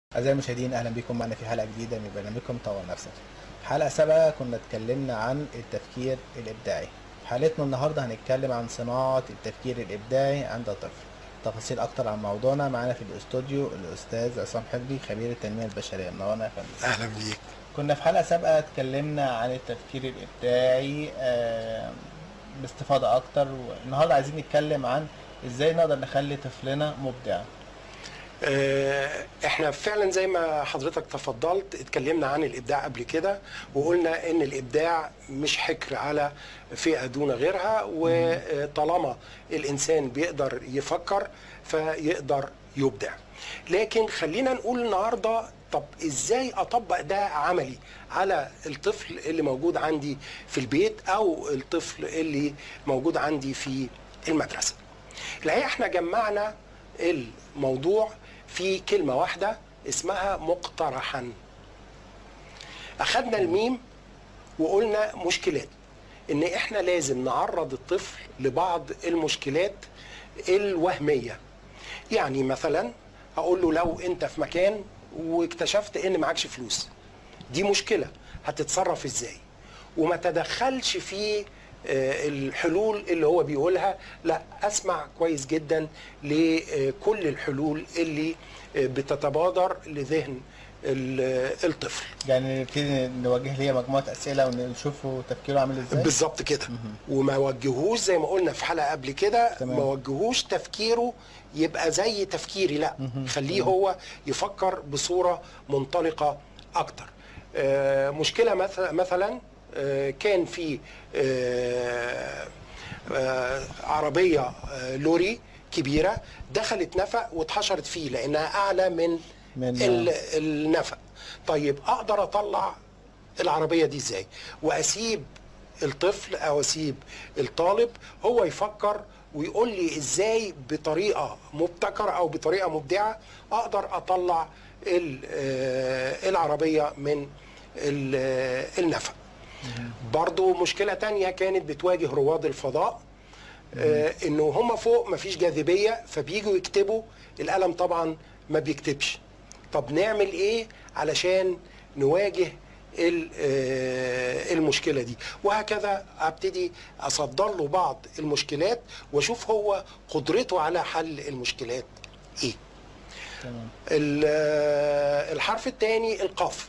أعزائي المشاهدين أهلا بكم معنا في حلقة جديدة من برنامجكم طور نفسك. حلقة سابقة كنا اتكلمنا عن التفكير الإبداعي. في حلقتنا النهاردة هنتكلم عن صناعة التفكير الإبداعي عند الطفل. تفاصيل أكتر عن موضوعنا معانا في الاستوديو الأستاذ عصام حفظي خبير التنمية البشرية منورنا يا فندم. اهلا بيك كنا في حلقة سابقة اتكلمنا عن التفكير الإبداعي آه، باستفاضة أكتر والنهاردة عايزين نتكلم عن إزاي نقدر نخلي طفلنا مبدع. آه، احنا فعلا زي ما حضرتك تفضلت اتكلمنا عن الابداع قبل كده وقلنا ان الابداع مش حكر على فئه دون غيرها وطالما الانسان بيقدر يفكر فيقدر يبدع لكن خلينا نقول النهارده طب ازاي اطبق ده عملي على الطفل اللي موجود عندي في البيت او الطفل اللي موجود عندي في المدرسه الحقيقه احنا جمعنا الموضوع في كلمة واحدة اسمها مقترحا أخذنا الميم وقلنا مشكلات إن إحنا لازم نعرض الطفل لبعض المشكلات الوهمية يعني مثلا أقول له لو أنت في مكان واكتشفت إن معكش فلوس دي مشكلة هتتصرف إزاي وما تدخلش في آه، الحلول اللي هو بيقولها لا اسمع كويس جدا لكل الحلول اللي آه، بتتبادر لذهن ال- الطفل يعني نبتدي نوجه ليه مجموعة أسئلة ونشوفه تفكيره عامل إزاي؟ بالظبط كده وما وجهوش زي ما قلنا في حلقه قبل كده تمام. ما وجهوش تفكيره يبقى زي تفكيري لا خليه هو يفكر بصوره منطلقه اكتر آه، مشكله مثلا مثلا آه، كان في آه، آه، عربيه آه، لوري كبيره دخلت نفق واتحشرت فيه لانها اعلى من من- ال- النفق طيب اقدر اطلع العربيه دي ازاي واسيب الطفل او اسيب الطالب هو يفكر ويقول لي ازاي بطريقه مبتكره او بطريقه مبدعه اقدر اطلع ال- آه، العربيه من ال- آه، النفق برضو مشكله تانية كانت بتواجه رواد الفضاء آه، انه هم فوق مفيش جاذبيه فبيجوا يكتبوا القلم طبعا ما بيكتبش طب نعمل ايه علشان نواجه ال- آه، المشكله دي وهكذا ابتدي اصدر له بعض المشكلات واشوف هو قدرته على حل المشكلات ايه تمام ال- آه، الحرف الثاني القاف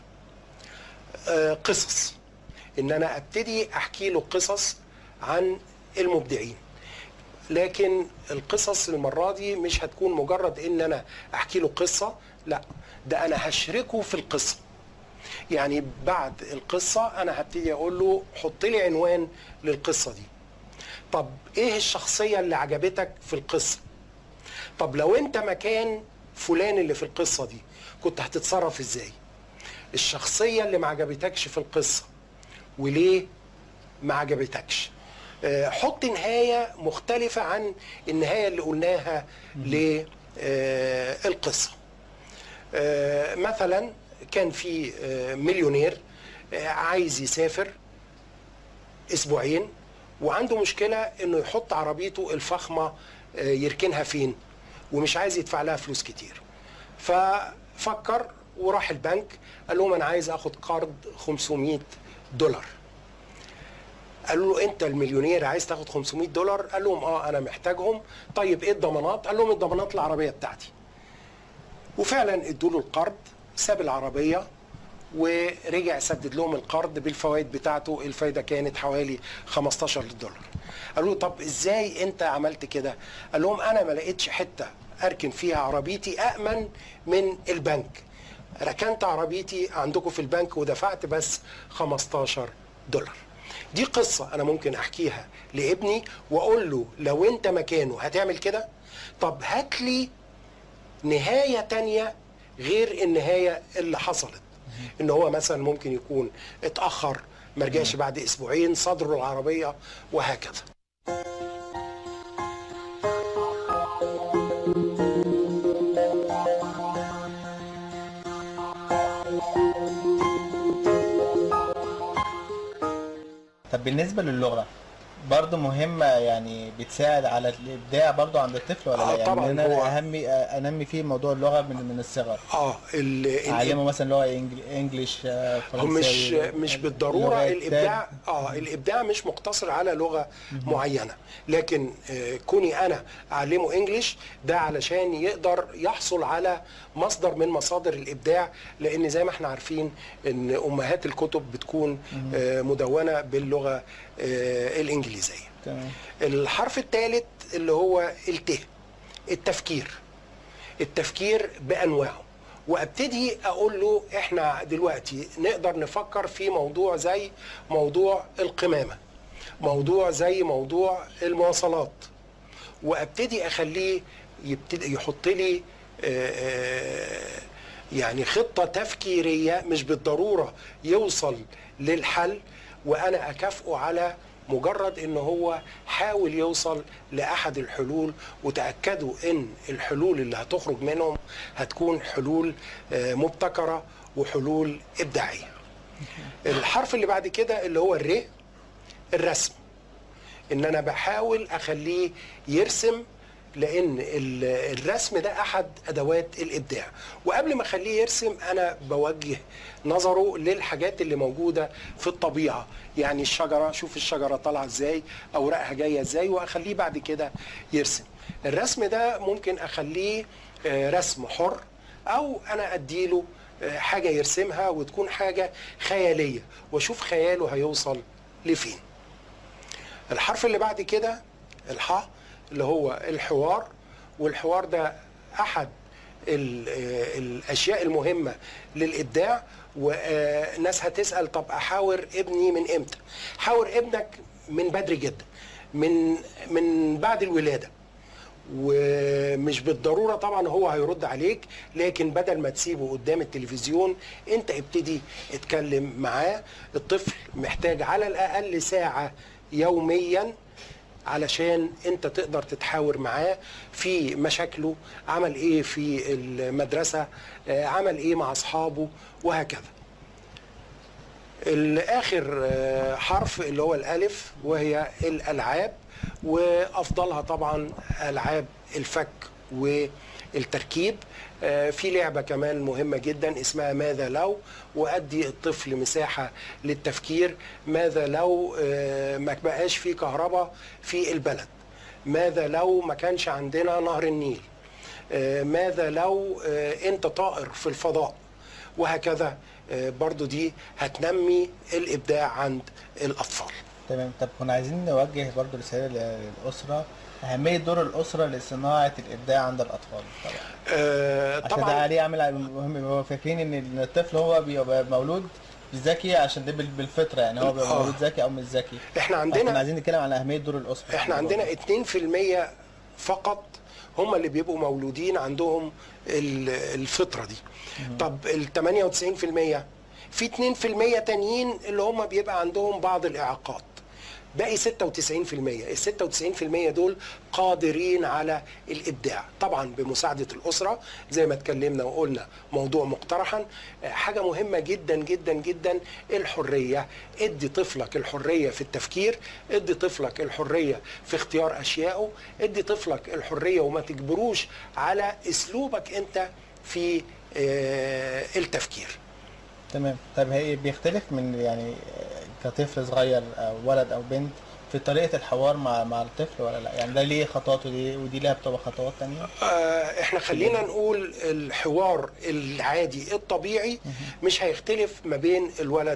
آه، قصص ان انا ابتدي احكي له قصص عن المبدعين لكن القصص المرة دي مش هتكون مجرد ان انا احكي له قصة لا ده انا هشركه في القصة يعني بعد القصة انا هبتدي اقول له حط لي عنوان للقصة دي طب ايه الشخصية اللي عجبتك في القصة طب لو انت مكان فلان اللي في القصة دي كنت هتتصرف ازاي الشخصية اللي ما عجبتكش في القصة وليه ما عجبتكش آه، حط نهاية مختلفة عن النهاية اللي قلناها للقصة مثلا كان في آه، مليونير آه، عايز يسافر اسبوعين وعنده مشكله انه يحط عربيته الفخمه آه، يركنها فين ومش عايز يدفع لها فلوس كتير ففكر وراح البنك قال لهم انا عايز اخد قرض 500 دولار قالوا له انت المليونير عايز تاخد 500 دولار قال لهم اه انا محتاجهم طيب ايه الضمانات قال لهم الضمانات العربيه بتاعتي وفعلا ادوا له القرض ساب العربيه ورجع سدد لهم القرض بالفوائد بتاعته الفايده كانت حوالي 15 دولار قالوا له طب ازاي انت عملت كده قال لهم انا ما لقيتش حته اركن فيها عربيتي امن من البنك ركنت عربيتي عندكم في البنك ودفعت بس 15 دولار دي قصة أنا ممكن أحكيها لابني وأقول له لو أنت مكانه هتعمل كده طب هات لي نهاية تانية غير النهاية اللي حصلت ان هو مثلا ممكن يكون اتأخر ما رجعش بعد اسبوعين صدره العربية وهكذا طب بالنسبة للغة برضه مهمة يعني بتساعد على الإبداع برضه عند الطفل ولا آه لا؟ يعني طبعاً إن أنا هو- أهمي أنمي فيه موضوع اللغة من من الصغر اه ال- ال- أعلمه مثلا لغة إنجل- إنجليش آه، هو مش فرنساوي مش بالضروره لغات الابداع اه الابداع مش مقتصر على لغه معينه لكن آه كوني انا اعلمه انجليش ده علشان يقدر يحصل على مصدر من مصادر الابداع لان زي ما احنا عارفين ان امهات الكتب بتكون آه مدونه باللغه آه الانجليزيه تمام الحرف الثالث اللي هو الت التفكير التفكير بانواعه وابتدي اقول له احنا دلوقتي نقدر نفكر في موضوع زي موضوع القمامه موضوع زي موضوع المواصلات وابتدي اخليه يبتدي يحط لي آه، آه، يعني خطه تفكيريه مش بالضروره يوصل للحل وانا اكافئه على مجرد ان هو حاول يوصل لاحد الحلول وتاكدوا ان الحلول اللي هتخرج منهم هتكون حلول آه، مبتكره وحلول ابداعيه الحرف اللي بعد كده اللي هو الر الرسم ان انا بحاول اخليه يرسم لان ال- الرسم ده احد ادوات الابداع وقبل ما اخليه يرسم انا بوجه نظره للحاجات اللي موجوده في الطبيعه يعني الشجره شوف الشجره طالعه ازاي اوراقها جايه ازاي واخليه بعد كده يرسم الرسم ده ممكن اخليه آه، رسم حر او انا اديله آه، حاجه يرسمها وتكون حاجه خياليه واشوف خياله هيوصل لفين الحرف اللي بعد كده الحاء اللي هو الحوار والحوار ده احد ال- آه، الاشياء المهمه للابداع وناس هتسال طب احاور ابني من امتى حاور ابنك من بدري جدا من من بعد الولاده ومش بالضروره طبعا هو هيرد عليك لكن بدل ما تسيبه قدام التلفزيون انت ابتدي اتكلم معاه الطفل محتاج على الاقل ساعه يوميا علشان انت تقدر تتحاور معاه في مشاكله عمل ايه في المدرسه آه، عمل ايه مع اصحابه وهكذا الاخر آه، حرف اللي هو الالف وهي الالعاب وافضلها طبعا العاب الفك والتركيب آه، في لعبة كمان مهمة جدا اسمها ماذا لو وأدي الطفل مساحة للتفكير ماذا لو آه، ما بقاش في كهرباء في البلد ماذا لو ما كانش عندنا نهر النيل آه، ماذا لو آه، انت طائر في الفضاء وهكذا آه، برضو دي هتنمي الابداع عند الاطفال تمام طب كنا عايزين نوجه برضه رسالة للأسرة أهمية دور الأسرة لصناعة الإبداع عند الأطفال طبعا آه، عشان ده طبعا عليه عامل مهم هو فاكرين ان الطفل هو بيبقى مولود ذكي عشان ده بال- بالفطره يعني هو بيبقى آه. مولود ذكي او مش ذكي احنا كنا عندنا عايزين نتكلم عن اهميه دور الاسره احنا عندنا 2% فقط هم اللي بيبقوا مولودين عندهم ال- الفطره دي طب ال 98% في 2% تانيين اللي هم بيبقى عندهم بعض الاعاقات باقي 96% ال 96% دول قادرين على الابداع طبعا بمساعده الاسره زي ما اتكلمنا وقلنا موضوع مقترحا آه، حاجه مهمه جدا جدا جدا الحريه ادي طفلك الحريه في التفكير ادي طفلك الحريه في اختيار اشيائه ادي طفلك الحريه وما تجبروش على اسلوبك انت في آه، التفكير تمام طب هي بيختلف من يعني كطفل صغير او ولد او بنت في طريقه الحوار مع مع الطفل ولا لا يعني ده ليه خطوات ودي ودي لها بتبقى خطوات تانية آه، احنا خلينا نقول الحوار العادي الطبيعي مش هيختلف ما بين الولد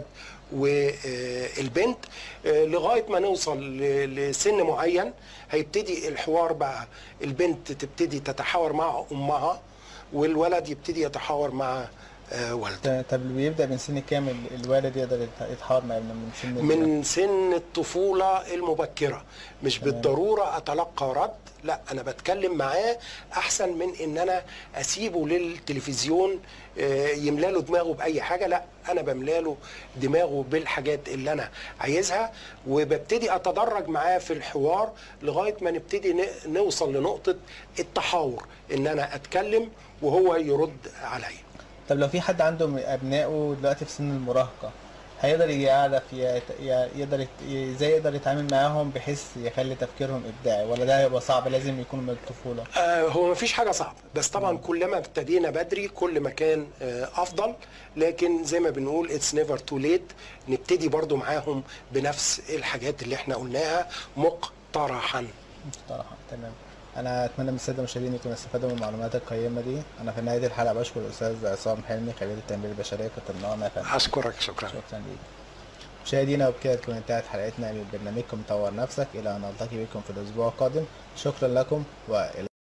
والبنت آه، لغايه ما نوصل ل- لسن معين هيبتدي الحوار بقى البنت تبتدي تتحاور مع امها والولد يبتدي يتحاور مع آه، والده ط- طب اللي بيبدا من سن كام ال- الوالد يقدر يت- يتحاور مع ابنه من سن كام؟ من سن الطفولة المبكرة مش بالضرورة أتلقى رد لا أنا بتكلم معاه أحسن من إن أنا أسيبه للتلفزيون آه، يملاله دماغه بأي حاجة لا أنا بملاله دماغه بالحاجات اللي أنا عايزها وببتدي أتدرج معاه في الحوار لغاية ما نبتدي ن- نوصل لنقطة التحاور إن أنا أتكلم وهو يرد عليا طب لو في حد عنده من ابنائه دلوقتي في سن المراهقه هيقدر يعرف يت- ي- يقدر يت- ي- ازاي يقدر يتعامل معاهم بحيث يخلي تفكيرهم ابداعي ولا ده هيبقى صعب لازم يكون من الطفوله آه، هو مفيش حاجة صعبة بس طبعا كلما ابتدينا بدري كل ما كان آه، أفضل لكن زي ما بنقول اتس نيفر تو ليت نبتدي برضو معاهم بنفس الحاجات اللي احنا قلناها مقترحا صراحه تمام انا اتمنى من الساده المشاهدين يكونوا استفادوا من المعلومات القيمه دي انا في نهايه الحلقه بشكر الاستاذ عصام حلمي خبير التنميه البشريه كنت منورنا يا فندم أشكرك شكرا شكرا ليك مشاهدينا وبكده تكون انتهت حلقتنا من برنامجكم طور نفسك الى ان نلتقي بكم في الاسبوع القادم شكرا لكم والى